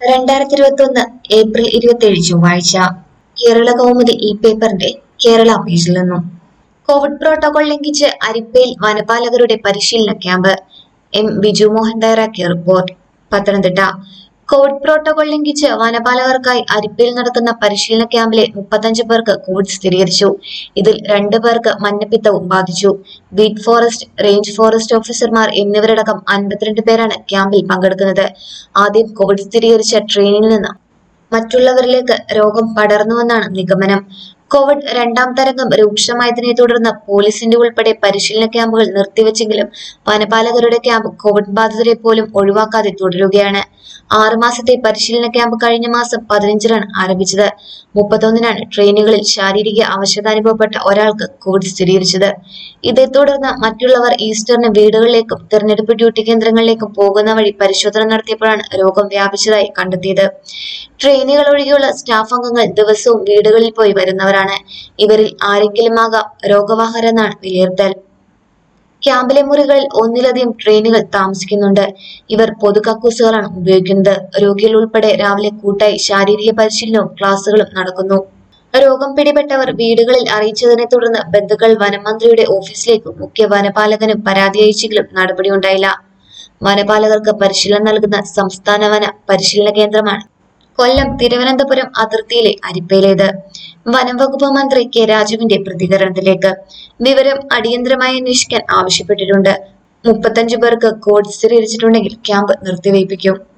രണ്ടായിരത്തി ഇരുപത്തി ഒന്ന് ഏപ്രിൽ ഇരുപത്തി ഏഴ് ചൊവ്വാഴ്ച കേരള കൗമുദി ഈ പേപ്പറിന്റെ കേരള പേജിൽ നിന്നും കോവിഡ് പ്രോട്ടോകോൾ ലംഘിച്ച് അരിപ്പയിൽ വനപാലകരുടെ പരിശീലന ക്യാമ്പ് എം ബിജു മോഹൻ തയ്യാറാക്കിയ റിപ്പോർട്ട് പത്തനംതിട്ട കോവിഡ് പ്രോട്ടോകോൾ ലംഘിച്ച് വനപാലകർക്കായി അരിപ്പയിൽ നടക്കുന്ന പരിശീലന ക്യാമ്പിലെ മുപ്പത്തഞ്ച് പേർക്ക് കോവിഡ് സ്ഥിരീകരിച്ചു ഇതിൽ രണ്ട് പേർക്ക് മഞ്ഞപ്പിത്തവും ബാധിച്ചു ബീറ്റ് ഫോറസ്റ്റ് റേഞ്ച് ഫോറസ്റ്റ് ഓഫീസർമാർ എന്നിവരടക്കം അൻപത്തിരണ്ട് പേരാണ് ക്യാമ്പിൽ പങ്കെടുക്കുന്നത് ആദ്യം കോവിഡ് സ്ഥിരീകരിച്ച ട്രെയിനിൽ നിന്ന് മറ്റുള്ളവരിലേക്ക് രോഗം പടർന്നുവെന്നാണ് നിഗമനം കോവിഡ് രണ്ടാം തരംഗം രൂക്ഷമായതിനെ തുടർന്ന് പോലീസിന്റെ ഉൾപ്പെടെ പരിശീലന ക്യാമ്പുകൾ നിർത്തിവെച്ചെങ്കിലും വനപാലകരുടെ ക്യാമ്പ് കോവിഡ് ബാധിതരെ പോലും ഒഴിവാക്കാതെ തുടരുകയാണ് ആറുമാസത്തെ പരിശീലന ക്യാമ്പ് കഴിഞ്ഞ മാസം പതിനഞ്ചിനാണ് ആരംഭിച്ചത് മുപ്പത്തൊന്നിനാണ് ട്രെയിനുകളിൽ ശാരീരിക അവശത അനുഭവപ്പെട്ട ഒരാൾക്ക് കോവിഡ് സ്ഥിരീകരിച്ചത് ഇതേ തുടർന്ന് മറ്റുള്ളവർ ഈസ്റ്ററിന് വീടുകളിലേക്കും തെരഞ്ഞെടുപ്പ് ഡ്യൂട്ടി കേന്ദ്രങ്ങളിലേക്കും പോകുന്ന വഴി പരിശോധന നടത്തിയപ്പോഴാണ് രോഗം വ്യാപിച്ചതായി കണ്ടെത്തിയത് ട്രെയിനുകൾ ഒഴികെയുള്ള സ്റ്റാഫ് അംഗങ്ങൾ ദിവസവും വീടുകളിൽ പോയി വരുന്നവരാണ് ഇവരിൽ ആരെങ്കിലും ആകാം രോഗവാഹകരെന്നാണ് വിലയിരുത്തൽ ക്യാമ്പിലെ മുറികളിൽ ഒന്നിലധികം ട്രെയിനുകൾ താമസിക്കുന്നുണ്ട് ഇവർ പൊതു കക്കൂസുകളാണ് ഉപയോഗിക്കുന്നത് രോഗികൾ ഉൾപ്പെടെ രാവിലെ കൂട്ടായി ശാരീരിക പരിശീലനവും ക്ലാസുകളും നടക്കുന്നു രോഗം പിടിപെട്ടവർ വീടുകളിൽ അറിയിച്ചതിനെ തുടർന്ന് ബന്ധുക്കൾ വനമന്ത്രിയുടെ ഓഫീസിലേക്കും മുഖ്യ വനപാലകനും പരാതി അയച്ചെങ്കിലും നടപടിയുണ്ടായില്ല വനപാലകർക്ക് പരിശീലനം നൽകുന്ന സംസ്ഥാന വന പരിശീലന കേന്ദ്രമാണ് കൊല്ലം തിരുവനന്തപുരം അതിർത്തിയിലെ അരിപ്പയിലേത് വനം വകുപ്പ് മന്ത്രി കെ രാജുവിന്റെ പ്രതികരണത്തിലേക്ക് വിവരം അടിയന്തരമായി അന്വേഷിക്കാൻ ആവശ്യപ്പെട്ടിട്ടുണ്ട് മുപ്പത്തഞ്ചു പേർക്ക് കോവിഡ് സ്ഥിരീകരിച്ചിട്ടുണ്ടെങ്കിൽ ക്യാമ്പ് നിർത്തിവയ്പ്പിക്കും